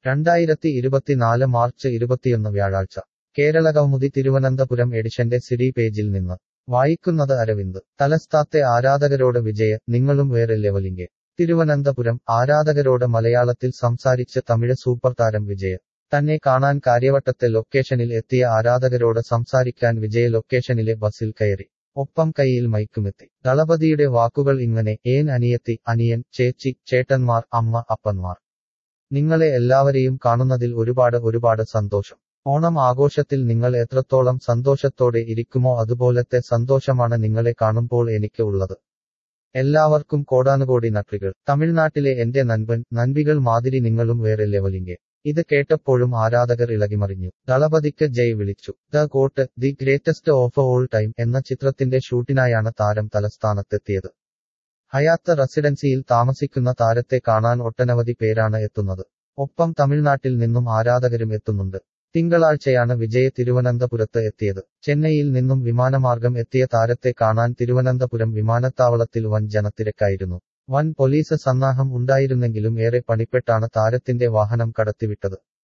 രണ്ടായിരത്തി ഇരുപത്തിനാല് മാർച്ച് ഇരുപത്തിയൊന്ന് വ്യാഴാഴ്ച കേരള കൗമുദി തിരുവനന്തപുരം എഡിഷന്റെ സിഡി പേജിൽ നിന്ന് വായിക്കുന്നത് അരവിന്ദ് തലസ്ഥാത്തെ ആരാധകരോട് വിജയ നിങ്ങളും വേറെ ലെവലിംഗ് തിരുവനന്തപുരം ആരാധകരോട് മലയാളത്തിൽ സംസാരിച്ച് തമിഴ് സൂപ്പർ താരം വിജയ തന്നെ കാണാൻ കാര്യവട്ടത്തെ ലൊക്കേഷനിൽ എത്തിയ ആരാധകരോട് സംസാരിക്കാൻ വിജയ ലൊക്കേഷനിലെ ബസിൽ കയറി ഒപ്പം കൈയിൽ മൈക്കുമെത്തി ദളപതിയുടെ വാക്കുകൾ ഇങ്ങനെ ഏൻ അനിയത്തി അനിയൻ ചേച്ചി ചേട്ടന്മാർ അമ്മ അപ്പന്മാർ നിങ്ങളെ എല്ലാവരെയും കാണുന്നതിൽ ഒരുപാട് ഒരുപാട് സന്തോഷം ഓണം ആഘോഷത്തിൽ നിങ്ങൾ എത്രത്തോളം സന്തോഷത്തോടെ ഇരിക്കുമോ അതുപോലത്തെ സന്തോഷമാണ് നിങ്ങളെ കാണുമ്പോൾ എനിക്ക് ഉള്ളത് എല്ലാവർക്കും കോടാനുകോടി നട്രികൾ തമിഴ്നാട്ടിലെ എന്റെ നൻപൻ നൻപികൾ മാതിരി നിങ്ങളും വേറെ ലെവലിംഗ് ഇത് കേട്ടപ്പോഴും ആരാധകർ ഇളകിമറിഞ്ഞു ദളപതിക്ക് ജയ് വിളിച്ചു the GOAT the greatest of all time എന്ന ചിത്രത്തിന്റെ ഷൂട്ടിനായാണ് താരം തലസ്ഥാനത്തെത്തിയത് ഹയാത്ത് റെസിഡൻസിയിൽ താമസിക്കുന്ന താരത്തെ കാണാൻ ഒട്ടനവധി പേരാണ് എത്തുന്നത് ഒപ്പം തമിഴ്നാട്ടിൽ നിന്നും ആരാധകരും എത്തുന്നുണ്ട് തിങ്കളാഴ്ചയാണ് വിജയ് തിരുവനന്തപുരത്ത് എത്തിയത് ചെന്നൈയിൽ നിന്നും വിമാനമാർഗം എത്തിയ താരത്തെ കാണാൻ തിരുവനന്തപുരം വിമാനത്താവളത്തിൽ വൻ ജനത്തിരക്കായിരുന്നു വൻ പോലീസ് സന്നാഹം ഉണ്ടായിരുന്നെങ്കിലും ഏറെ പണിപ്പെട്ടാണ് താരത്തിന്റെ വാഹനം കടത്തിവിട്ടത്